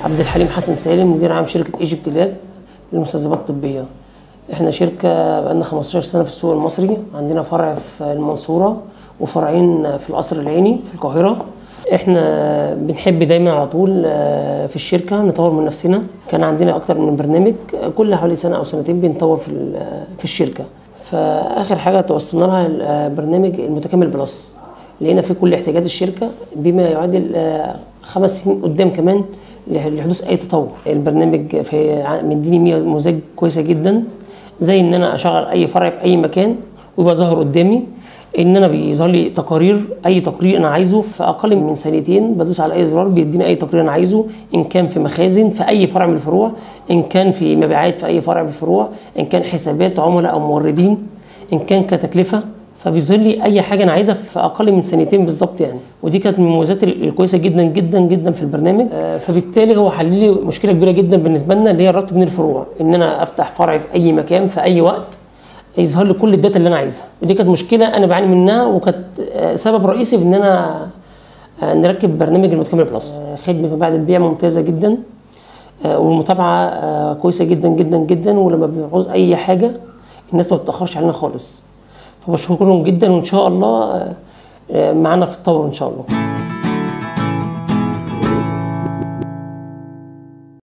عبد الحليم حسن سالم مدير عام شركه ايجيبت لاب للمستلزمات الطبيه احنا شركه بقالنا 15 سنه في السوق المصري عندنا فرع في المنصوره وفرعين في القصر العيني في القاهره احنا بنحب دايما على طول آه، في الشركه نطور من نفسنا كان عندنا اكتر من برنامج آه، كل حوالي سنه او سنتين بنطور في ال- آه، في الشركه فاخر حاجه توصلنا لها آه، برنامج المتكامل بلس لقينا فيه كل احتياجات الشركه بما يعادل آه، خمس سنين قدام كمان لحدوث اي تطور البرنامج في ع- مديني ميزه مزاج كويسه جدا زي ان انا اشغل اي فرع في اي مكان ويبقى ظاهر قدامي ان انا بيظهر لي تقارير اي تقرير انا عايزه في اقل من ثانيتين بدوس على اي زرار بيديني اي تقرير انا عايزه ان كان في مخازن في اي فرع من الفروع ان كان في مبيعات في اي فرع من الفروع ان كان حسابات عملاء او موردين ان كان كتكلفه فبيظهر لي اي حاجه انا عايزها في اقل من ثانيتين بالظبط يعني ودي كانت من المميزات ال- الكويسه جدا جدا جدا في البرنامج آه، فبالتالي هو حل لي مشكله كبيره جدا بالنسبه لنا اللي هي الربط بين الفروع ان انا افتح فرع في اي مكان في اي وقت يظهر لي كل الداتا اللي انا عايزها ودي كانت مشكله انا بعاني منها وكانت آه، سبب رئيسي في ان انا آه، نركب برنامج المتكامل بلس آه، خدمه ما بعد البيع ممتازه جدا آه، والمتابعه آه، كويسه جدا جدا جدا ولما بنعوز اي حاجه الناس ما بتاخرش علينا خالص فبشكرهم جدا وان شاء الله آه، آه، معانا في التطور ان شاء الله